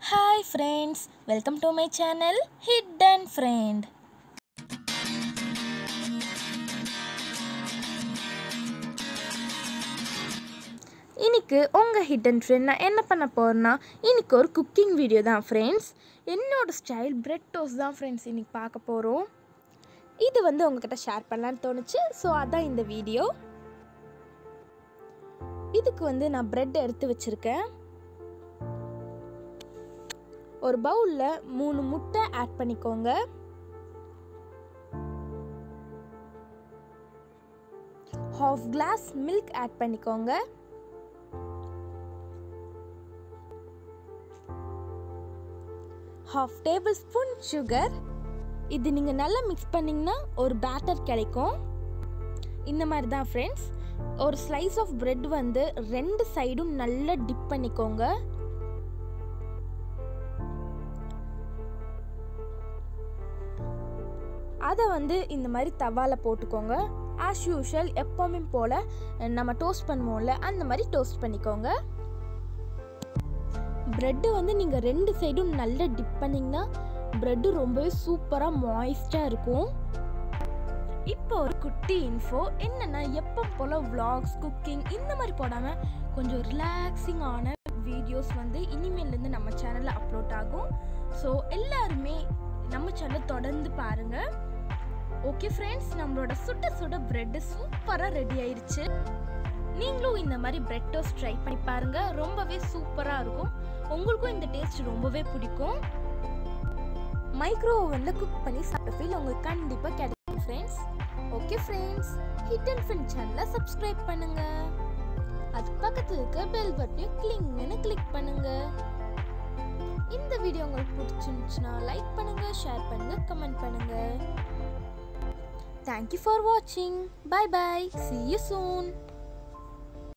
Hi friends, welcome to my channel Hidden Friend. இன்னைக்கு உங்கள் hidden friend நான் என்ன பண்ண போகிறேன்னா இன்னைக்கு ஒரு குக்கிங் வீடியோ தான் ஃப்ரெண்ட்ஸ் என்னோட ஸ்டைல் பிரெட் டோஸ்ட் தான் ஃப்ரெண்ட்ஸ் இன்னைக்கு பார்க்க போகிறோம் இது வந்து உங்ககிட்ட ஷேர் பண்ணலான்னு தோணுச்சு ஸோ அதான் இந்த வீடியோ இதுக்கு வந்து நான் பிரெட் எடுத்து வச்சுருக்கேன் ஒரு பவுலில் மூணு முட்டை ஆட் பண்ணிக்கோங்க ஹாஃப் கிளாஸ் மில்க் ஆட் பண்ணிக்கோங்க ஹாஃப் டேபிள் ஸ்பூன் சுகர் இது நீங்கள் நல்லா மிக்ஸ் பண்ணிங்கன்னா ஒரு பேட்டர் கிடைக்கும் இந்த மாதிரி தான் ஃப்ரெண்ட்ஸ் ஒரு ஸ்லைஸ் ஆஃப் பிரெட் வந்து ரெண்டு சைடும் நல்லா டிப் பண்ணிக்கோங்க அதை வந்து இந்த மாதிரி தவாவில் போட்டுக்கோங்க ஆஸ் யூஷுவல் எப்போவுமே போல் நம்ம டோஸ்ட் பண்ணுவோம்ல அந்த மாதிரி டோஸ்ட் பண்ணிக்கோங்க ப்ரெட்டு வந்து நீங்கள் ரெண்டு சைடும் நல்லா டிப் பண்ணிங்கன்னா ப்ரெட்டு ரொம்பவே சூப்பராக மாய்ஸ்டாக இருக்கும் இப்போ ஒரு குட்டி இன்ஃபோ என்னென்னா எப்போ போல் vlogs குக்கிங் இந்த மாதிரி போடாமல் கொஞ்சம் ரிலாக்ஸிங்கான வீடியோஸ் வந்து இனிமேலேருந்து நம்ம சேனலில் அப்லோட் ஆகும் ஸோ எல்லாருமே நம்ம சேனல் தொடர்ந்து பாருங்கள் ஓகே ஃப்ரெண்ட்ஸ் நம்மளோட சுட சுட ப்ரெட்டு சூப்பராக ரெடி ஆயிருச்சு நீங்களும் இந்த மாதிரி பிரெட் டோஸ்ட் ட்ரை பண்ணி பாருங்க ரொம்பவே சூப்பராக இருக்கும் உங்களுக்கும் இந்த டேஸ்ட் ரொம்பவே பிடிக்கும் மைக்ரோ ஓவனில் குக் பண்ணி சாப்பிட்ட ஃபீல் உங்களுக்கு கண்டிப்பாக கிடைக்கும் friends okay friends hit and fin சேனலை சப்ஸ்கிரைப் பண்ணுங்க அது பக்கத்தில் இருக்க பெல் பட்டனையும் கிளிங்னு கிளிக் பண்ணுங்க இந்த வீடியோ உங்களுக்கு பிடிச்சிருந்துச்சுன்னா லைக் பண்ணுங்க ஷேர் பண்ணுங்க கமெண்ட் பண்ணுங்க தேங்க்யூ ஃபார் வாட்சிங் bye bye see you soon